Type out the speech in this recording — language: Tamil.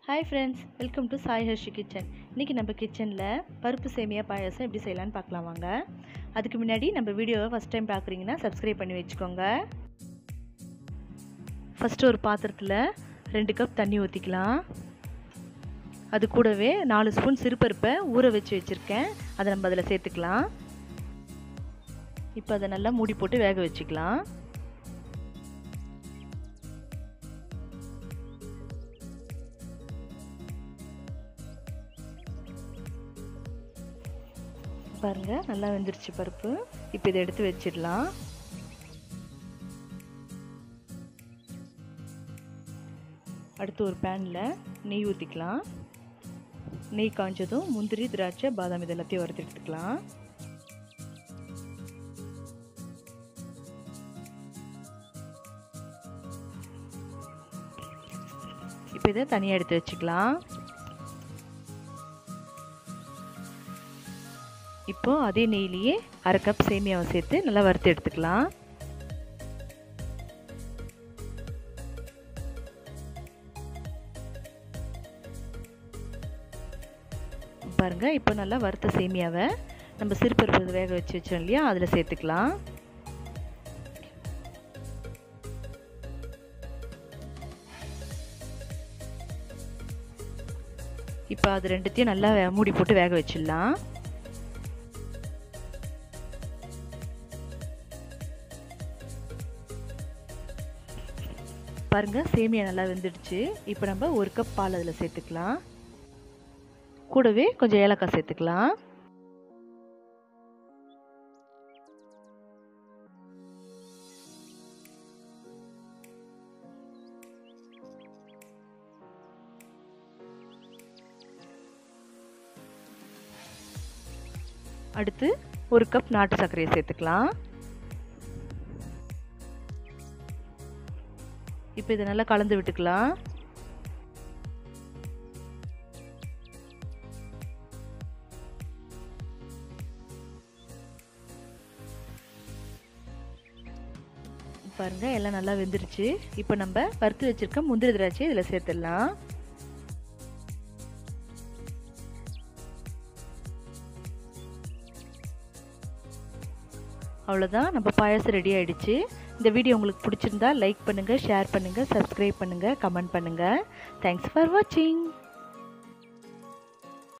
hi friends welcome to Sai Harshi kitchen இன்றைக்கி நம்ம கிச்சனில் பருப்பு சேமியா பாயாசம் எப்படி செய்யலான்னு பார்க்கலாம் வாங்க அதுக்கு முன்னாடி நம்ம வீடியோவை ஃபஸ்ட் டைம் பார்க்குறீங்கன்னா சப்ஸ்கிரைப் பண்ணி வச்சுக்கோங்க ஃபஸ்ட்டு ஒரு பாத்திரத்தில் ரெண்டு கப் தண்ணி ஊற்றிக்கலாம் அது கூடவே நாலு ஸ்பூன் சிறுபருப்பை ஊற வச்சு வச்சுருக்கேன் அதை நம்ம அதில் சேர்த்துக்கலாம் இப்போ அதை நல்லா மூடி போட்டு வேக வச்சுக்கலாம் பாருங்கள் நல்லா வெந்துருச்சு பருப்பு இப்போ இதை எடுத்து வச்சிடலாம் அடுத்து ஒரு பேனில் நெய் ஊற்றிக்கலாம் நெய் காஞ்சதும் முந்திரி திராட்சை பாதாம் இது எல்லாத்தையும் வறுத்து எடுத்துக்கலாம் இப்போ இதை தனியாக எடுத்து வச்சுக்கலாம் இப்போ அதே நெய்லேயே அரை கப் சேமியாவை சேர்த்து நல்லா வறுத்து எடுத்துக்கலாம் பாருங்க இப்போ நல்லா வறுத்த சேமியாவை நம்ம சிறுபருப்பு வேக வச்சு வச்சோம் இல்லையா அதில் சேர்த்துக்கலாம் இப்போ அது ரெண்டுத்தையும் நல்லா மூடி போட்டு வேக வச்சிடலாம் பாருங்க சேமியா நல்லா வெந்துடுச்சு இப்போ நம்ம ஒரு கப் பால் அதில் சேர்த்துக்கலாம் கூடவே கொஞ்சம் ஏலக்காய் சேர்த்துக்கலாம் அடுத்து ஒரு கப் நாட்டு சர்க்கரையை சேர்த்துக்கலாம் இப்போ இதை நல்லா கலந்து விட்டுக்கலாம் பாருங்க எல்லாம் நல்லா வெந்துருச்சு இப்போ நம்ம வறுத்து வச்சிருக்க முந்திரி திராட்சை இதில் சேர்த்துடலாம் அவ்வளோதான் நம்ம பாயாசம் ரெடி ஆகிடுச்சு இந்த வீடியோ உங்களுக்கு பிடிச்சிருந்தா லைக் பண்ணுங்கள் ஷேர் பண்ணுங்கள் சப்ஸ்கிரைப் பண்ணுங்கள் கமெண்ட் பண்ணுங்கள் தேங்க்ஸ் ஃபார் வாட்சிங்